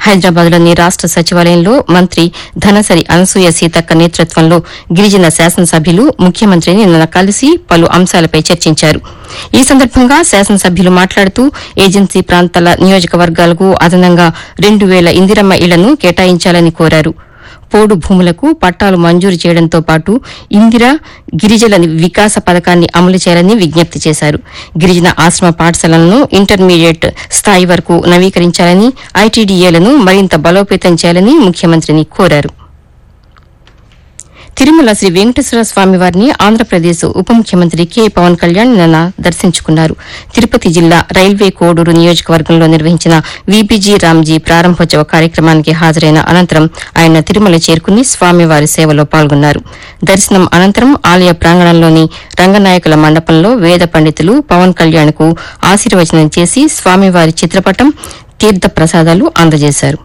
హైదరాబాద్లోని రాష్ట సచివాలయంలో మంత్రి ధనసరి అనసూయ సీతక్క నేతృత్వంలో గిరిజన శాసనసభ్యులు ముఖ్యమంత్రిని నిన్న కలిసి పలు అంశాలపై చర్చించారు ఈ సందర్భంగా శాసనసభ్యులు మాట్లాడుతూ ఏజెన్సీ ప్రాంతాల నియోజకవర్గాలకు అదనంగా రెండు వేల ఇందిరమ్మ ఇళ్లను కేటాయించాలని కోరారు పోడు భూములకు పట్టాలు మంజూరు చేయడంతో పాటు ఇందిరా గిరిజల వికాస పథకాన్ని అమలు చేయాలని విజ్ఞప్తి చేశారు గిరిజన ఆశ్రమ పాఠశాలలను ఇంటర్మీడియట్ స్థాయి వరకు నవీకరించాలని ఐటీడీఏలను మరింత బలోపేతం చేయాలని ముఖ్యమంత్రిని కోరారు తిరుమల శ్రీ వెంకటేశ్వర స్వామి వారిని ఆంధ్రప్రదేశ్ ఉప ముఖ్యమంత్రి కె పవన్ కళ్యాణ్ నిన్న దర్శించుకున్నారు తిరుపతి జిల్లా రైల్వే కోడూరు నియోజకవర్గంలో నిర్వహించిన వీపీజీ రామ్జీ ప్రారంభోత్సవ కార్యక్రమానికి హాజరైన అనంతరం ఆయన తిరుమల చేరుకుని స్వామివారి సేవలో పాల్గొన్నారు దర్శనం అనంతరం ఆలయ ప్రాంగణంలోని రంగనాయకుల మండపంలో వేద పండితులు పవన్ కళ్యాణ్ కు ఆశీర్వచనం చేసి స్వామివారి చిత్రపటం తీర్థ ప్రసాదాలు అందజేశారు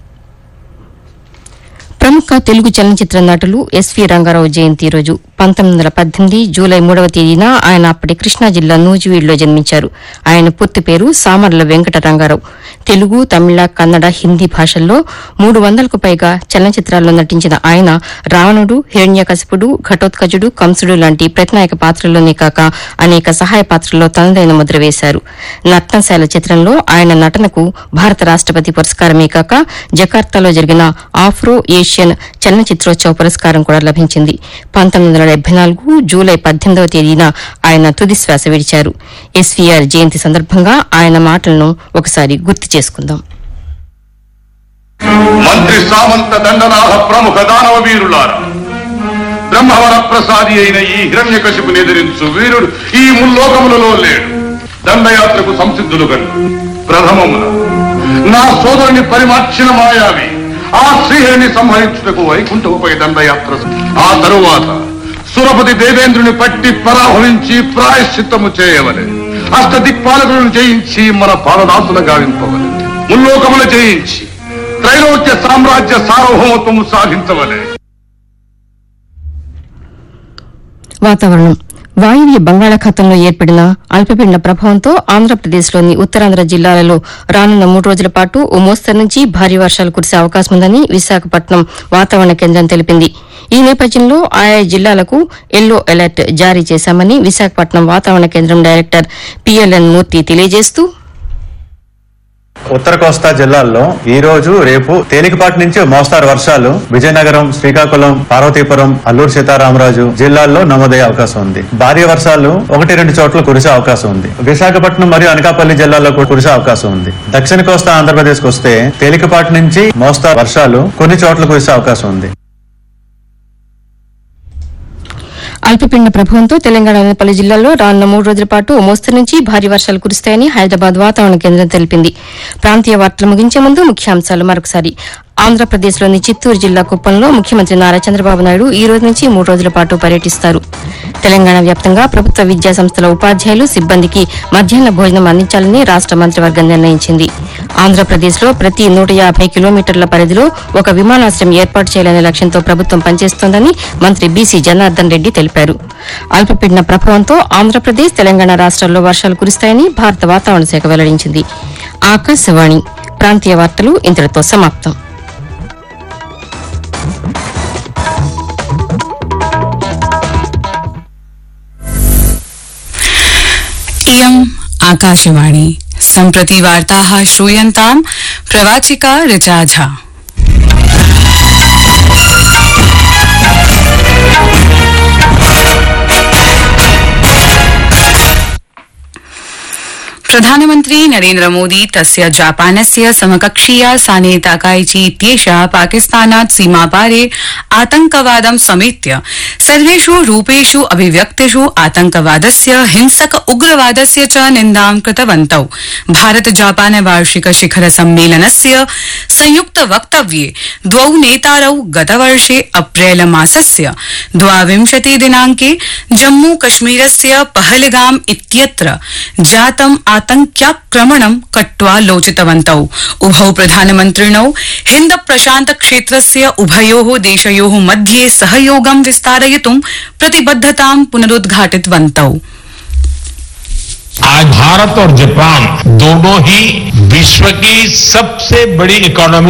ప్రముఖ తెలుగు చలనచిత్ర నటులు ఎస్వి రంగారావు జయంతి ఈ రోజు పంతొమ్మిది వందల పద్దెనిమిది జూలై మూడవ తేదీన ఆయన అప్పటి కృష్ణా జిల్లా నూజివీడులో జన్మించారు ఆయన పూర్తి పేరు సామర్ల వెంకట రంగారావు తెలుగు తమిళ కన్నడ హిందీ భాషల్లో మూడు వందలకు పైగా చలనచిత్రాల్లో నటించిన ఆయన రావణుడు హిరణ్యకశిపుడు ఘటోత్కజుడు కంసుడు లాంటి ప్రతినాయక పాత్రల్లోనే కాక అనేక సహాయ పాత్రల్లో తనదైన ముద్ర వేశారు నట్నశాల చిత్రంలో ఆయన నటనకు భారత రాష్టపతి పురస్కారమే కాక జకార్తాలో జరిగిన ఆఫ్రో ఏషియన్ చలనచిత్రోత్సవ పురస్కారం కూడా లభించింది పంతొమ్మిది వందల డెబ్బై నాలుగు జూలై పద్దెనిమిదవ తేదీన ఆయన తుది శ్వాస విడిచారు ఎస్వీఆర్ జయంతి సందర్భంగా ఆయన మాటలను ఒకసారి గుర్తు చేసుకుందాం మంత్రి సామంత దండనాథ ప్రముఖ దానవ వీరులారా బ్రహ్మవర ప్రసాది అయిన ఈ హిరణ్యకశిపుని ఎదిరించు వీరుడు ఈ ముల్లోకములలో లేడు దండయాత్రకు సంసిద్ధులు కను ప్రథమమున నా సోదరుని పరిమార్చిన మాయావి ఆ శ్రీహరిని సంహరించుటకు వైకుంఠముపై దండయాత్ర ఆ తరువాత సురపతి దేవేంద్రుని పట్టి పరాహరించి ప్రాయశ్చిత్తము చేయవలె అష్ట దిక్పాలకులను జయించి మన పాలదాసుల గావింపవలె ముల్లోకములు జయించి త్రైలోక్య సామ్రాజ్య సార్వభౌమత్వము సాధించవలే వాతావరణం వాయువ్య బంగాళాఖాతంలో ఏర్పడిన అల్పపీడన ప్రభావంతో ఆంధ్రప్రదేశ్లోని ఉత్తరాంధ్ర జిల్లాలలో రానున్న మూడు రోజుల పాటు ఓ మోస్తరు నుంచి భారీ వర్షాలు కురిసే అవకాశం ఉందని విశాఖపట్నం వాతావరణ కేంద్రం తెలిపింది ఈ నేపథ్యంలో ఆయా జిల్లాలకు ఎల్లో అలర్ట్ జారీ చేశామని విశాఖపట్నం వాతావరణ కేంద్రం డైరెక్టర్ పిఎల్ఎన్ మూర్తి తెలియజేస్తూ ఉత్తర కోస్తా జిల్లాల్లో ఈ రోజు రేపు తేలికపాటి నుంచి మోస్తారు వర్షాలు విజయనగరం శ్రీకాకుళం పార్వతీపురం అల్లూరు సీతారామరాజు జిల్లాల్లో నమోదయ్యే అవకాశం ఉంది భారీ వర్షాలు ఒకటి రెండు చోట్ల కురిసే అవకాశం ఉంది విశాఖపట్నం మరియు అనకాపల్లి జిల్లాల్లో కూడా కురిసే అవకాశం ఉంది దక్షిణ కోస్తా ఆంధ్రప్రదేశ్ కు వస్తే తేలికపాటి నుంచి మోస్తారు వర్షాలు కొన్ని చోట్ల కురిసే అవకాశం ఉంది అల్పపీడన ప్రభావంతో తెలంగాణలోని పలు జిల్లాల్లో రానున్న మూడు రోజుల పాటు ఓ మోస్తరు నుంచి భారీ వర్షాలు కురుస్తాయని హైదరాబాద్ వాతావరణ కేంద్రం తెలిపింది ప్రాంతీయ వార్తలు ముగించే ముందు ముఖ్యాంశాలు మరొకసారి ఆంధ్రప్రదేశ్లోని చిత్తూరు జిల్లా కుప్పంలో ముఖ్యమంత్రి నారా చంద్రబాబు నాయుడు ఈ రోజు నుంచి మూడు రోజుల పాటు పర్యటిస్తారు తెలంగాణ వ్యాప్తంగా ప్రభుత్వ విద్యా సంస్థల ఉపాధ్యాయులు సిబ్బందికి మధ్యాహ్న భోజనం అందించాలని రాష్ట మంత్రివర్గం నిర్ణయించింది ఆంధ్రప్రదేశ్లో ప్రతి నూట యాభై కిలోమీటర్ల పరిధిలో ఒక విమానాశ్రయం ఏర్పాటు చేయాలనే లక్ష్యంతో ప్రభుత్వం పనిచేస్తోందని మంత్రి బీసీ జనార్దన్ రెడ్డి తెలిపారు అల్పపీడన ప్రభావంతో ఆంధ్రప్రదేశ్ తెలంగాణ రాష్ట్రాల్లో వర్షాలు కురుస్తాయని భారత వాతావరణ శాఖ వెల్లడించింది ఆకాశవాణి ప్రాంతీయ వార్తలు ఇంతటితో సమాప్తం इयम् आकाशवाणी सम्प्रति वार्ताः श्रूयन्ताम् प्रवाचिका ऋचा झा प्रधानमन्त्री नरेन्द्र मोदी तस्य जापानस्य समकक्षीया साने ताकाइची इत्येषा पाकिस्तानात् सीमापारे आतंकवादं समेत्य सर्वेषु रूपेषु अभिव्यक्तिषु आतंकवादस्य हिंसक उग्रवादस्य च निन्दां कृतवन्तौ भारत जापान वार्षिक शिखर सम्मेलनस्य संयुक्त वक्तव्ये द्वौ नेतारौ गतवर्षे अप्रैल मासस्य द्वाविंशति दिनाङ्के जम्मू कश्मीरस्य पहलगाम इत्यत्र जातम् आतंक्याक्रमणं कट्वा लोचितवन्तौ उभौ प्रधानमन्त्रिणौ हिन्द प्रशान्त क्षेत्रस्य उभयोः देशयोः मध्ये सहयोगं विस्तारयितुं प्रतिबद्धतां पुनरुद्घाटितवन्तौ आज भारत और जापान दोनों ही विश्व की सबसे बड़ी इकोनॉमी